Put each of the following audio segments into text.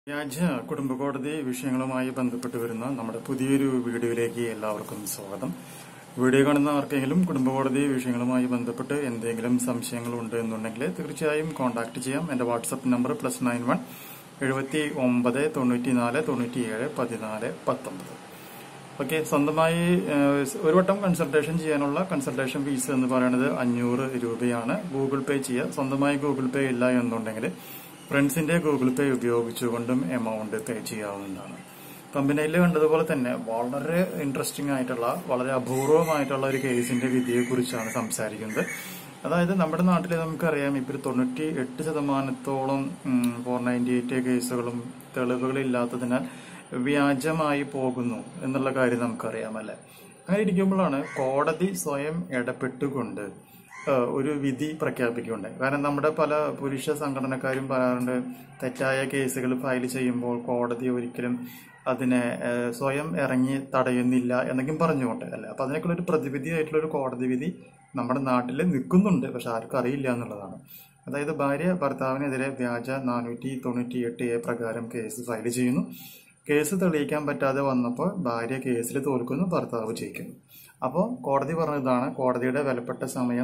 വ്യാജ കുടുംബ കോടതി വിഷയങ്ങളുമായി ബന്ധപ്പെട്ട് വരുന്ന നമ്മുടെ പുതിയൊരു വീഡിയോയിലേക്ക് എല്ലാവർക്കും സ്വാഗതം വീഡിയോ കാണുന്ന ആർക്കെങ്കിലും കുടുംബ കോടതി വിഷയങ്ങളുമായി ബന്ധപ്പെട്ട് എന്തെങ്കിലും സംശയങ്ങൾ ഉണ്ട് എന്നുണ്ടെങ്കിൽ തീർച്ചയായും കോൺടാക്ട് ചെയ്യാം എന്റെ WhatsApp number plus nine one എഴുപത്തി ഒമ്പത് തൊണ്ണൂറ്റി നാല് തൊണ്ണൂറ്റിയേഴ് പതിനാല് പത്തൊമ്പത് ഓക്കെ സ്വന്തമായി ഏഹ്, ഒരു വട്ടം കൺസൾട്ടേഷൻ ചെയ്യാനുള്ള കൺസൾട്ടേഷൻ ഫീസ് എന്ന് പറയുന്നത് അഞ്ഞൂറ് രൂപയാണ് ഗൂഗിൾ പേ ചെയ്യുക സ്വന്തമായി ഗൂഗിൾ പേ ഇല്ല എന്നുണ്ടെങ്കിൽ ഫ്രണ്ട്സിന്റെ ഗൂഗിൾ പേ ഉപയോഗിച്ചുകൊണ്ടും എമൗണ്ട് പേ ചെയ്യാവുന്നതാണ് കമ്പനിയിൽ കണ്ടതുപോലെ തന്നെ വളരെ ഇൻട്രസ്റ്റിംഗ് ആയിട്ടുള്ള വളരെ അപൂർവമായിട്ടുള്ള ഒരു കേസിന്റെ വിധിയെ കുറിച്ചാണ് സംസാരിക്കുന്നത് അതായത് നമ്മുടെ നാട്ടിൽ നമുക്കറിയാം ഇപ്പോൾ തൊണ്ണൂറ്റി എട്ട് ശതമാനത്തോളം ഫോർ നയൻറ്റി എയ്റ്റ് കേസുകളും തെളിവുകളില്ലാത്തതിനാൽ വ്യാജമായി പോകുന്നു എന്നുള്ള കാര്യം നമുക്കറിയാമല്ലേ അങ്ങനെ ഇരിക്കുമ്പോഴാണ് കോടതി സ്വയം ഇടപെട്ടുകൊണ്ട് ഏഹ്, ഒരു വിധി പ്രഖ്യാപിക്കുകയുണ്ടായി കാരണം നമ്മുടെ പല പുരുഷ സംഘടനക്കാരും പറയാറുണ്ട് തെറ്റായ കേസുകൾ ഫയൽ ചെയ്യുമ്പോൾ കോടതി ഒരിക്കലും അതിനെ ഏഹ്, സ്വയം ഇറങ്ങി തടയുന്നില്ല എന്നൊക്കെയും പറഞ്ഞുകൊണ്ട് അല്ലെ അപ്പൊ അതിനൊക്കെ ഒരു പ്രതിവിധിയായിട്ടുള്ള ഒരു കോടതി വിധി നമ്മുടെ നാട്ടിൽ നിൽക്കുന്നുണ്ട് പക്ഷെ ആർക്കും അറിയില്ല എന്നുള്ളതാണ് അതായത് ഭാര്യ ഭർത്താവിനെതിരെ വ്യാജ നാനൂറ്റി തൊണ്ണൂറ്റി എട്ട് എ പ്രകാരം കേസ് ഫയൽ ചെയ്യുന്നു കേസ് തെളിയിക്കാൻ പറ്റാതെ വന്നപ്പോൾ ഭാര്യ കേസിൽ തോൽക്കുന്നു ഭർത്താവ് ജയിക്കുന്നു അപ്പോൾ കോടതി പറഞ്ഞതാണ് കോടതിയുടെ വിലപ്പെട്ട സമയം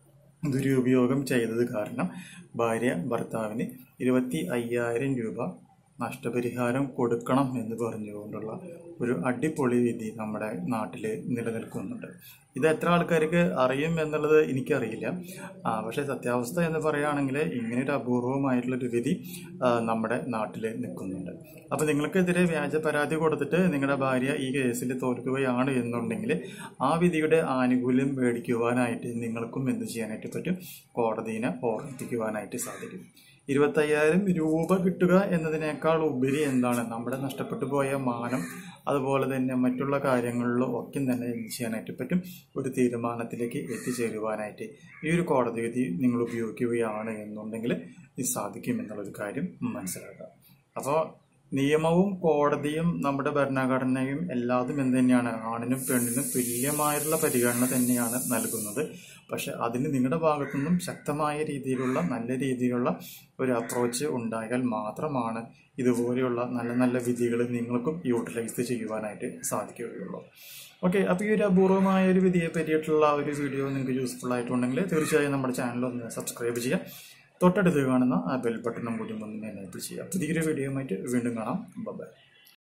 ദുരുപയോഗം ചെയ്തത് കാരണം ഭാര്യ ഭർത്താവിന് ഇരുപത്തി അയ്യായിരം രൂപ നഷ്ടപരിഹാരം കൊടുക്കണം എന്ന് പറഞ്ഞുകൊണ്ടുള്ള ഒരു അടിപൊളി വിധി നമ്മുടെ നാട്ടിൽ നിലനിൽക്കുന്നുണ്ട് ഇത് എത്ര ആൾക്കാർക്ക് അറിയും എന്നുള്ളത് എനിക്കറിയില്ല ആ, പക്ഷേ സത്യാവസ്ഥ എന്ന് പറയുകയാണെങ്കിൽ ഇങ്ങനെ ഒരു അപൂർവമായിട്ടുള്ള ഒരു വിധി ആ, നമ്മുടെ നാട്ടിൽ നിൽക്കുന്നുണ്ട് അപ്പൊ നിങ്ങൾക്കെതിരെ വ്യാജ പരാതി കൊടുത്തിട്ട് നിങ്ങളുടെ ഭാര്യ ഈ കേസിൽ തോൽക്കുകയാണ് എന്നുണ്ടെങ്കിൽ ആ വിധിയുടെ ആനുകൂല്യം മേടിക്കുവാനായിട്ട് നിങ്ങൾക്കും എന്ത് ചെയ്യാനായിട്ട് പറ്റും കോടതിനെ ഓർമ്മിപ്പിക്കുവാനായിട്ട് സാധിക്കും ഇരുപത്തയ്യായിരം രൂപ കിട്ടുക എന്നതിനേക്കാൾ ഉപരി എന്താണ് നമ്മുടെ നഷ്ടപ്പെട്ടു പോയ മാനം അതുപോലെ തന്നെ മറ്റുള്ള കാര്യങ്ങളിലും ഒക്കെ തന്നെ എന്ത് ചെയ്യാനായിട്ട് പറ്റും ഒരു തീരുമാനത്തിലേക്ക് എത്തിച്ചേരുവാനായിട്ട് ഈ ഒരു കോടതി വിധി നിങ്ങൾ ഉപയോഗിക്കുകയാണ് എന്നുണ്ടെങ്കിൽ ഇത് സാധിക്കും എന്നുള്ളൊരു കാര്യം മനസ്സിലാക്കുക അപ്പോൾ നിയമവും കോടതിയും നമ്മുടെ ഭരണഘടനയും എല്ലാതും എന്ത് തന്നെയാണ് ആണിനും പെണ്ണിനും തുല്യമായിട്ടുള്ള പരിഗണന തന്നെയാണ് നൽകുന്നത് പക്ഷെ അതിന് നിങ്ങളുടെ ഭാഗത്തുനിന്നും ശക്തമായ രീതിയിലുള്ള നല്ല രീതിയിലുള്ള ഒരു അപ്രോച്ച് ഉണ്ടായാൽ മാത്രമാണ് ഇതുപോലെയുള്ള നല്ല നല്ല വിധികൾ നിങ്ങൾക്കും യൂട്ടിലൈസ് ചെയ്യുവാനായിട്ട് സാധിക്കുകയുള്ളൂ ഓക്കെ അപ്പോൾ ഈ ഒരു അപൂർവമായ ഒരു വിധിയെ പറ്റിയിട്ടുള്ള ഒരു വീഡിയോ നിങ്ങൾക്ക് യൂസ്ഫുൾ ആയിട്ടുണ്ടെങ്കിൽ തീർച്ചയായും നമ്മുടെ ചാനൽ ഒന്ന് സബ്സ്ക്രൈബ് ചെയ്യാം തൊട്ടടുത്ത് കാണുന്ന ആ ബെൽ ബട്ടണും കൂടി ഒന്ന് എനേബിൾ ചെയ്യാം പുതിയൊരു വീഡിയോയുമായിട്ട് വീണ്ടും കാണാം ബൈ